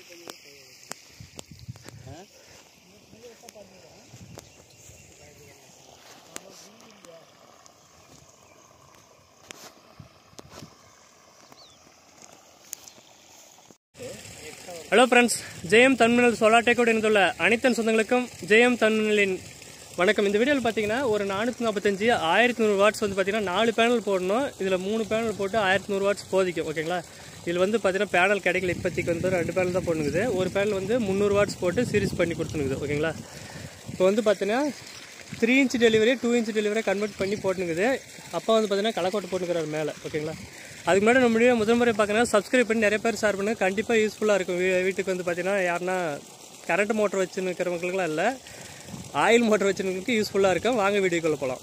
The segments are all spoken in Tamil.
ஹலோ ஃப்ரெண்ட்ஸ் ஜெயம் தன்மினல் சோலார் டேக்கோடு இணைந்துள்ள அனைத்தன் சொந்தங்களுக்கும் ஜெயம் தன்மினலின் வணக்கம் இந்த வீடியோவில் பார்த்தீங்கன்னா ஒரு நானூற்றி நாற்பத்தஞ்சு ஆயிரத்தி நூறு வாட்ஸ் வந்து பார்த்தீங்கன்னா நாலு பேனல் போடணும் இதில் மூணு பேனல் போட்டு ஆயிரத்தி நூறு வாட்ஸ் போதிக்கும் ஓகேங்களா இதில் வந்து பார்த்தீங்கன்னா பேனல் கிடைக்கல இப்போதைக்கு வந்து ரெண்டு பேனல் தான் போடணுங்குது ஒரு பேனல் வந்து முந்நூறு வாட்ஸ் போட்டு சீரிஸ் பண்ணி கொடுத்துனுக்குது ஓகேங்களா இப்போ வந்து பார்த்தீங்கன்னா three inch delivery two inch delivery convert பண்ணி போட்டுனுக்குது அப்பா வந்து பார்த்தீங்கன்னா களைக்கோட்டை போட்டுக்கிறாரு மேலே ஓகேங்களா அதுக்கு முன்னாடி நம்ம வீடியோ முதல் முறை பார்க்கணும் சப்ஸ்கிரைப் பண்ணி நிறைய பேர் ஷேர் பண்ணுங்க கண்டிப்பாக யூஸ்ஃபுல்லாக இருக்கும் வீ- வீட்டுக்கு வந்து பார்த்தீங்கன்னா யாருன்னா கரண்ட் மோட்டர் வச்சுன்னு இருக்கிறவங்களுக்குலாம் இல்லை ஆயில் மோட்டர் வச்சுருக்கவங்களுக்கு யூஸ்ஃபுல்லாக இருக்கும் வாங்க வீடியோக்குள்ளே போகலாம்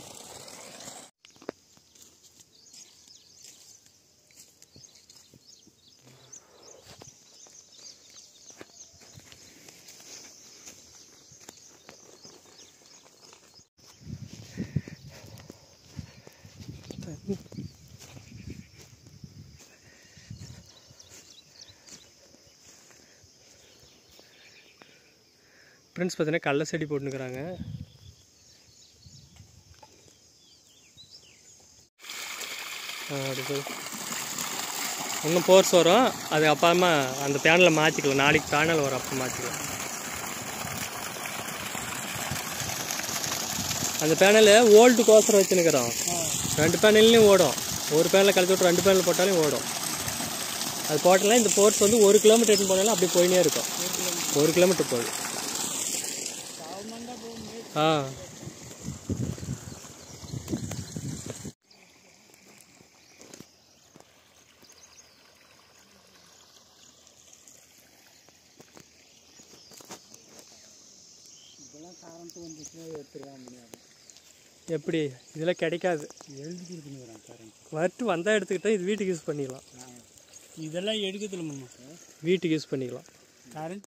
ஃப்ரெண்ட்ஸ் பார்த்தீங்கன்னா கடல செடி போட்டுனுக்குறாங்க அடுத்து இன்னும் போர்ஸ் வரும் அது அப்புறமா அந்த பேனலில் மாற்றிக்கலாம் நாளைக்கு பேனல் வரும் அப்போ மாற்றிக்கலாம் அந்த பேனல் ஓல்டு கோசரம் வச்சுன்னுக்குறோம் ரெண்டு பேனல்லையும் ஓடும் ஒரு பேனலில் கலந்து விட்டு ரெண்டு பேனல் போட்டாலும் ஓடும் அது போட்டலாம் இந்த போர்ஸ் வந்து ஒரு கிலோமீட்டர் எடுத்து போனாலும் அப்படி போயினே இருக்கும் ஒரு கிலோமீட்டர் போகுது ஆ இதெல்லாம் கரண்ட் வந்துச்சுன்னா எடுத்துருக்க முடியாது எப்படி இதெல்லாம் கிடைக்காது எழுதி கொடுத்துனுக்குறான் கரண்ட் வரட்டு வந்தால் எடுத்துக்கிட்டா இது வீட்டுக்கு யூஸ் பண்ணிக்கலாம் இதெல்லாம் எடுக்கிறதுல மாமா வீட்டுக்கு யூஸ் பண்ணிக்கலாம் கரண்ட்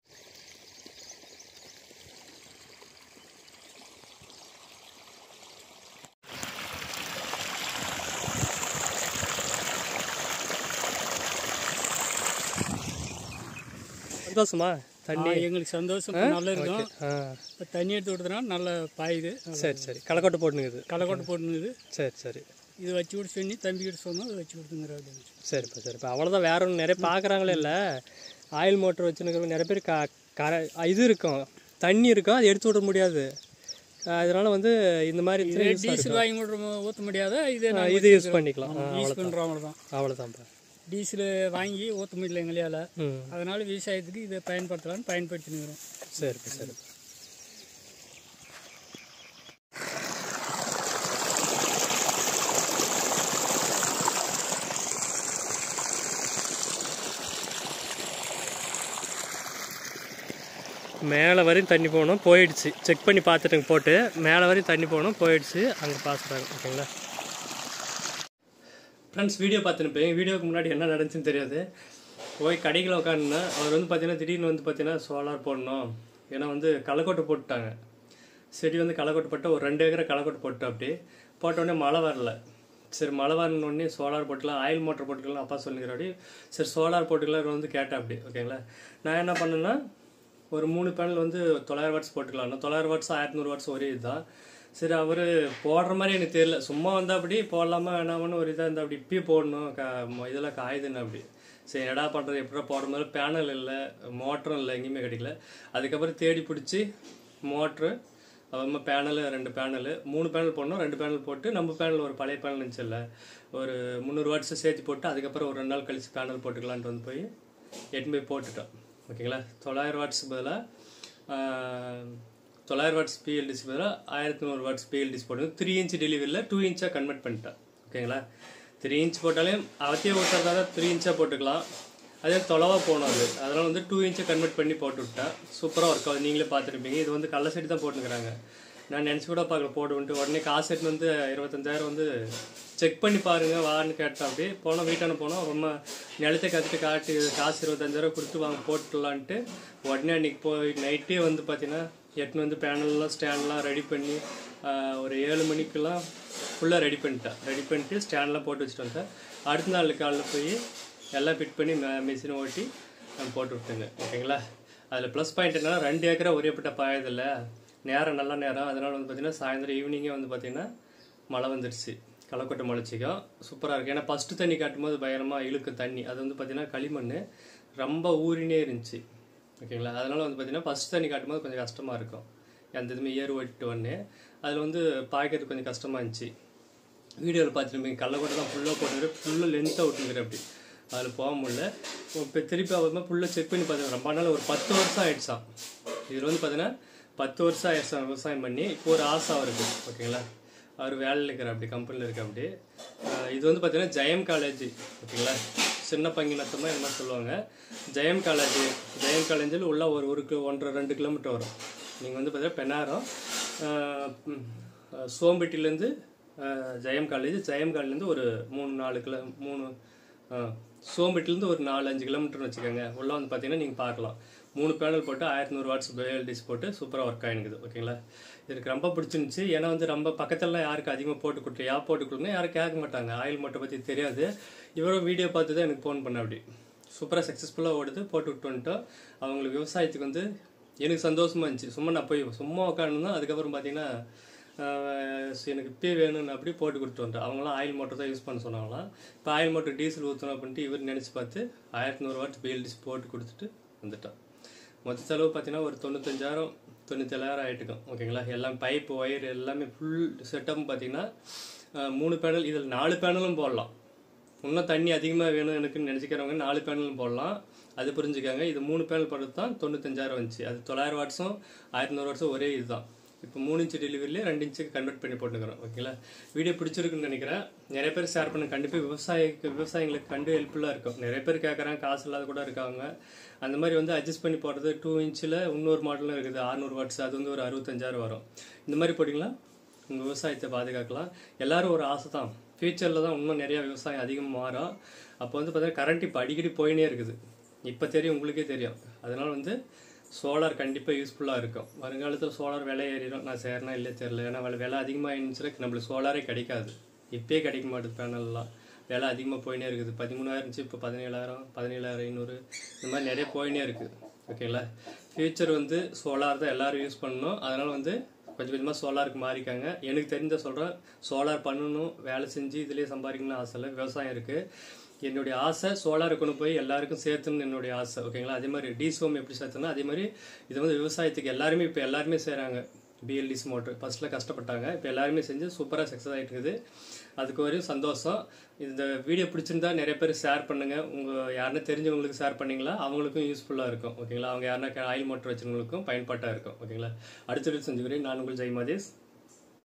சந்தோஷமா தண்ணி எங்களுக்கு சந்தோஷம் நல்லா இருக்கும் ஆ இப்போ தண்ணி எடுத்து விடுறதுனால நல்லா பாயுது சரி சரி களைக்கொட்டை போட்டுனுக்குது களைக்கொட்டை போட்டுனுது சரி சரி இது வச்சு விட சொல்லி தம்பி கிட்ட சொன்னோம் அதை வச்சு கொடுத்துங்கிற அப்படின்னு சரிப்பா சரிப்பா அவ்வளோதான் வேற ஒன்று நிறைய பார்க்குறாங்களே இல்லை ஆயில் மோட்டர் வச்சுருக்கிறவங்க நிறைய பேர் க கர இது இருக்கும் தண்ணி இருக்கும் அதை எடுத்து விட முடியாது அதனால வந்து இந்த மாதிரி இருந்துச்சுன்னா use ஆ டீசல் வாங்கி விட்ற ஊற்ற முடியாத இது இருக்கும். இது யூஸ் பண்ணிக்கலாம் ஆ, யூஸ் பண்ணுறோம் அவ்வளோதான் அவ்வளோதான்ப்பா டீசல் வாங்கி ஊற்ற முடியல எங்களால் ம் அதனால விவசாயத்துக்கு இதை பயன்படுத்தலாம்னு பயன்படுத்தினுக்கிறோம் சரிப்பா சரிப்பா மேலே வரையும் தண்ணி போகணும் போயிடுச்சு செக் பண்ணி பார்த்துட்டுங்க போட்டு மேலே வரையும் தண்ணி போகணும் போயிடுச்சு அங்கே பாசுறாங்க ஓகேங்களா ஃப்ரெண்ட்ஸ் வீடியோ பார்த்துருப்பேன் வீடியோக்கு முன்னாடி என்ன நடந்துச்சுன்னு தெரியாது போய் கடையில் உட்காந்துனா அவர் வந்து பார்த்தீங்கன்னா திடீர்னு வந்து பார்த்தீங்கன்னா சோலார் போடணும் ஏன்னா வந்து களைக்கொட்டை போட்டுட்டாங்க செடி வந்து களைக்கொட்டை போட்டு ஒரு ரெண்டு ஏக்கரை களைக்கொட்டை போட்டு அப்படி போட்ட உடனே மழை வரல சரி மழை வரணும் உடனே சோலார் போட்டுக்கலாம் ஆயில் மோட்டர் போட்டுக்கலாம் அப்பா சொல்லிக்கிறாடி சரி சோலார் போட்டுக்கலாம் வந்து கேட்டேன் அப்படி ஓகேங்களா நான் என்ன பண்ணேன்னா ஒரு மூணு பேனல் வந்து தொள்ளாயிரம் வாட்ஸ் போட்டுக்கலாம் தொள்ளாயிரம் வாட்ஸ் ஆயிரத்தி நூறு வாட்ஸ் ஒரே இதுதான் சரி அவர் போடுற மாதிரி எனக்கு தெரியல சும்மா வந்தா அப்படி போடலாமா வேணாமான்னு ஒரு இதாக இருந்தால் அப்படி இப்பயே போடணும் க மொ- இதெல்லாம் காயுதுன்னு அப்படி சரி என்னடா பண்ணுறது எப்படா போடும்போது பேனல் இல்லை மோட்டரும் இல்லை எங்கேயுமே கிடைக்கல அதுக்கப்புறம் தேடி பிடிச்சி மோட்ரு அப்புறமா பேனல் ரெண்டு பேனல் மூணு பேனல் போடணும் ரெண்டு பேனல் போட்டு நம்ம பேனல் ஒரு பழைய பேனல் இருந்துச்சுல்ல ஒரு முந்நூறு வாட்ஸ் சேர்த்து போட்டு அதுக்கப்புறம் ஒரு ரெண்டு நாள் கழிச்சு பேனல் போட்டுக்கலான்ட்டு வந்து போய் எட்டுன்னு போய் போட்டுட்டோம் ஓகேங்களா தொள்ளாயிரம் வாட்ஸ்க்கு பதிலாக தொள்ளாயிரம் வாட்ஸ் பிஎல்டிசி பதிலாக ஆயிரத்தி நூறு வாட்ஸ் பிஎல்டிசி போட்டு த்ரீ இன்ச் டெலிவரியில் டூ இன்ச்சாக கன்வெர்ட் பண்ணிட்டேன் ஓகேங்களா த்ரீ இன்ச் போட்டாலே அவத்தையே ஓட்டுறதால த்ரீ இன்ச்சாக போட்டுக்கலாம் அதே தொலைவாக போகணும் அது அதனால் வந்து டூ இன்ச்சை கன்வெர்ட் பண்ணி போட்டு விட்டேன் சூப்பராக ஒர்க் ஆகுது நீங்களே பார்த்துருப்பீங்க இது வந்து கள்ள செடி தான் போட்டுக்கிறாங்க நான் நினச்சி கூட பார்க்கல போடுன்ட்டு உடனே காசு எடுத்துன்னு வந்து இருபத்தஞ்சாயிரம் வந்து செக் பண்ணி பாருங்க வான்னு கேட்டேன் அப்படியே போனோம் வீட்டான போனோம் ரொம்ப நிலத்தை கற்றுட்டு காட்டி காசு இருபத்தஞ்சாயிரம் கொடுத்து வாங்க போட்டுடலான்ட்டு உடனே அன்றைக்கி போய் நைட்டே வந்து பார்த்தீங்கன்னா எட்டுன்னு வந்து பேனல்லாம் ஸ்டாண்ட்லாம் ரெடி பண்ணி ஆஹ், ஒரு ஏழு மணிக்கெல்லாம் ஃபுல்லாக ரெடி பண்ணிட்டேன் ரெடி பண்ணிட்டு ஸ்டாண்ட்லாம் போட்டு வச்சுட்டு வந்தேன் அடுத்த நாள் காலைல போய் எல்லாம் ஃபிட் பண்ணி மிஷினை ஓட்டி நான் போட்டு விட்டுங்க ஓகேங்களா அதில் ப்ளஸ் பாயிண்ட் என்னன்னா ரெண்டு ஏக்கரா ஒரேப்பட்ட பாயதில்ல நேரம் நல்ல நேரம் அதனால வந்து பார்த்தீங்கன்னா சாயந்தரம் ஈவினிங்கே வந்து பார்த்தீங்கன்னா மழை வந்துடுச்சு களக்கொட்டை முளைச்சிக்கும் சூப்பராக இருக்குது ஏன்னா ஃபஸ்ட்டு தண்ணி காட்டும்போது பயங்கரமாக இழுக்கும் தண்ணி அது வந்து பார்த்தீங்கன்னா களிமண் ரொம்ப ஊறினே இருந்துச்சு ஓகேங்களா அதனால வந்து பார்த்தீங்கன்னா ஃபஸ்ட் தண்ணி காட்டும்போது கொஞ்சம் கஷ்டமாக இருக்கும் அந்த இதுமே ஏர் ஓட்டிட்டு உடனே அதில் வந்து பாய்க்கிறது கொஞ்சம் கஷ்டமாக இருந்துச்சு வீடியோவில் பார்த்துருப்பீங்க கள்ளக்கொட்டை தான் ஃபுல்லாக போட்டுக்கிற ஃபுல்லாக லென்த்தாக விட்டுங்கிற அப்படி அதில் போக முடியல இப்போ திருப்பி அவர் ஃபுல்லாக செக் பண்ணி பார்த்தீங்கன்னா ரொம்ப நாள் ஒரு பத்து வருஷம் ஆயிடுச்சான் இதில் வந்து பார்த்தீங்கன்னா பத்து வருஷம் ஆயிடுச்சான் விவசாயம் பண்ணி இப்போ ஒரு ஆசை அவருக்கு ஓகேங்களா அவர் வேலையில் இருக்கிற அப்படி கம்பெனியில் இருக்க அப்படி அஹ் இது வந்து பார்த்தீங்கன்னா ஜெயம் காலேஜ் ஓகேங்களா சின்ன பங்கினத்தமாக என்ன சொல்லுவாங்க ஜெயம் காலேஜ் ஜெயம் காலேஜில் உள்ள ஒரு ஒரு கிலோ ஒன்றரை ரெண்டு கிலோமீட்டர் வரும் நீங்கள் வந்து பார்த்தீங்கன்னா பெண்ணாரம் அஹ், ம், அஹ், சோம்பேட்டிலேருந்து அஹ், ஜெயம் காலேஜ் ஜெயம் காலேஜ்லேருந்து ஒரு மூணு நாலு கிலோ மூணு அஹ், சோம்பேட்டிலேருந்து ஒரு நாலு அஞ்சு கிலோமீட்டர்னு வச்சுக்கோங்க உள்ள வந்து பார்த்தீங்கன்னா நீங்கள் பார்க்கலாம் மூணு பேனல் போட்டு ஆயிரத்தி நூறு வாட்ஸ் பிஎல்டிஸ் போட்டு சூப்பராக ஒர்க் ஆகினுக்குது ஓகேங்களா எனக்கு ரொம்ப பிடிச்சிருந்துச்சு ஏன்னா வந்து ரொம்ப பக்கத்துலலாம் யாருக்கு அதிகமாக போட்டு கொடுத்து யா போட்டு கொடுங்க யாரும் கேட்க மாட்டாங்க ஆயில் மட்டும் பற்றி தெரியாது இவரும் வீடியோ பார்த்து தான் எனக்கு ஃபோன் பண்ண அப்படி சூப்பராக சக்ஸஸ்ஃபுல்லாக ஓடுது போட்டு விட்டு வந்துட்டோம் அவங்களுக்கு விவசாயத்துக்கு வந்து எனக்கு சந்தோஷமா இருந்துச்சு சும்மா நான் போய் சும்மா உட்காந்துதான் அதுக்கப்புறம் பார்த்தீங்கன்னா ஆஹ் எனக்கு இப்பயே வேணும்னு அப்படி போட்டு கொடுத்து வந்துட்டேன் அவங்களாம் ஆயில் மோட்டர் தான் யூஸ் பண்ண சொன்னாங்களாம் இப்போ ஆயில் மோட்டர் டீசல் ஊற்றணும் அப்படின்ட்டு இவர் நினச்சி பார்த்து ஆயிரத்தி நூறு வாட்ஸ் பிஎல்டிஸ் போட்டு கொடுத்துட்டு வந்துட்டோம் மொத்த செலவு பார்த்தீங்கன்னா ஒரு தொண்ணூத்தஞ்சாயிரம் தொண்ணூத்தேழாயிரம் ஆகிட்டுக்கும் ஓகேங்களா எல்லாம் பைப் ஒயர் எல்லாமே ஃபுல் செட்டப் பார்த்தீங்கன்னா ஆஹ் மூணு பேனல் இதில் நாலு பேனலும் போடலாம் இன்னும் தண்ணி அதிகமாக வேணும் எனக்குன்னு நினச்சிக்கிறவங்க நாலு பேனலும் போடலாம் அது புரிஞ்சுக்காங்க இது மூணு பேனல் போடுறது தான் தொண்ணூத்தஞ்சாயிரம் வந்துச்சு அது தொள்ளாயிரம் வாட்ஸும் ஆயிரத்தி நூறு வாட்ஸும் ஒரே இதுதான் இப்போ மூணு இன்ச்சு டெலிவரியிலே ரெண்டு இன்ச்சுக்கு கன்வெர்ட் பண்ணி போட்டுக்கிறோம் ஓகேங்களா வீடியோ பிடிச்சிருக்குன்னு நினைக்கிறேன் நிறைய பேர் ஷேர் பண்ண கண்டிப்பாக விவசாயிக்கு விவசாயிங்களுக்கு கண்டு ஹெல்ப்ஃபுல்லாக இருக்கும் நிறைய பேர் கேட்குறாங்க காசு இல்லாத கூட இருக்காங்க அந்த மாதிரி வந்து அட்ஜஸ்ட் பண்ணி போடுறது டூ இன்ச்சில் இன்னொரு மாடலும் இருக்குது 600 வாட்ஸ் அது வந்து ஒரு அறுபத்தஞ்சாயிரம் வரும் இந்த மாதிரி போட்டிங்களா உங்கள் விவசாயத்தை பாதுகாக்கலாம் எல்லாரும் ஒரு ஆசை தான் ஃப்யூச்சரில் தான் இன்னும் நிறைய விவசாயம் அதிகமாக மாறும் அப்போ வந்து பார்த்தீங்கன்னா கரண்ட் இப்போ அடிக்கடி போயினே இருக்குது இப்போ தெரியும் உங்களுக்கே தெரியும் அதனால வந்து சோலார் கண்டிப்பாக யூஸ்ஃபுல்லாக இருக்கும் வருங்காலத்தில் சோலார் விலை ஏறிடும் நான் சேரனா இல்லை தெரில ஏன்னா விலை விலை அதிகமாக இருந்துச்சுன்னா நம்மளுக்கு சோலாரே கிடைக்காது இப்பயே கிடைக்க மாட்டுது பேனல்லாம் விலை அதிகமாக போயினே இருக்குது பதிமூணாயிரம் இருந்துச்சு இப்போ பதினேழாயிரம் பதினேழாயிரம் ஐநூறு இந்த மாதிரி நிறைய போயினே இருக்குது ஓகேங்களா ஃப்யூச்சர் வந்து சோலார் தான் எல்லாரும் யூஸ் பண்ணணும் அதனால் வந்து கொஞ்சம் கொஞ்சமாக சோலாருக்கு மாறிக்காங்க எனக்கு தெரிஞ்ச சொல்கிறேன் சோலார் பண்ணணும் வேலை செஞ்சு இதுலேயே சம்பாதிக்கணும்னு ஆசை இல்லை விவசாயம் இருக்குது என்னுடைய ஆசை சோலார் கொண்டு போய் எல்லாருக்கும் சேர்த்துன்னு என்னுடைய ஆசை ஓகேங்களா அதே மாதிரி டிசோம் எப்படி சேர்த்தணும் அதே மாதிரி இது வந்து விவசாயத்துக்கு எல்லாருமே இப்போ எல்லாருமே செய்கிறாங்க பிஎல்டிஸ் மோட்ரு ஃபர்ஸ்ட்டில் கஷ்டப்பட்டாங்க இப்போ எல்லாருமே செஞ்சு சூப்பராக சக்ஸஸ் ஆகிட்டு இருக்குது அதுக்கு ஒரு சந்தோஷம் இந்த வீடியோ பிடிச்சிருந்தா நிறைய பேர் ஷேர் பண்ணுங்கள் உங்கள் யாருன்னா தெரிஞ்சவங்களுக்கு ஷேர் பண்ணீங்களா அவங்களுக்கும் யூஸ்ஃபுல்லாக இருக்கும் ஓகேங்களா அவங்க யாருன்னா ஆயில் மோட்டர் வச்சுருவங்களுக்கும் பயன்பாட்டாக இருக்கும் ஓகேங்களா அடுத்த வீடியோ செஞ்சுக்கிறேன் நான் உங்கள் ஜெய் மதேஷ்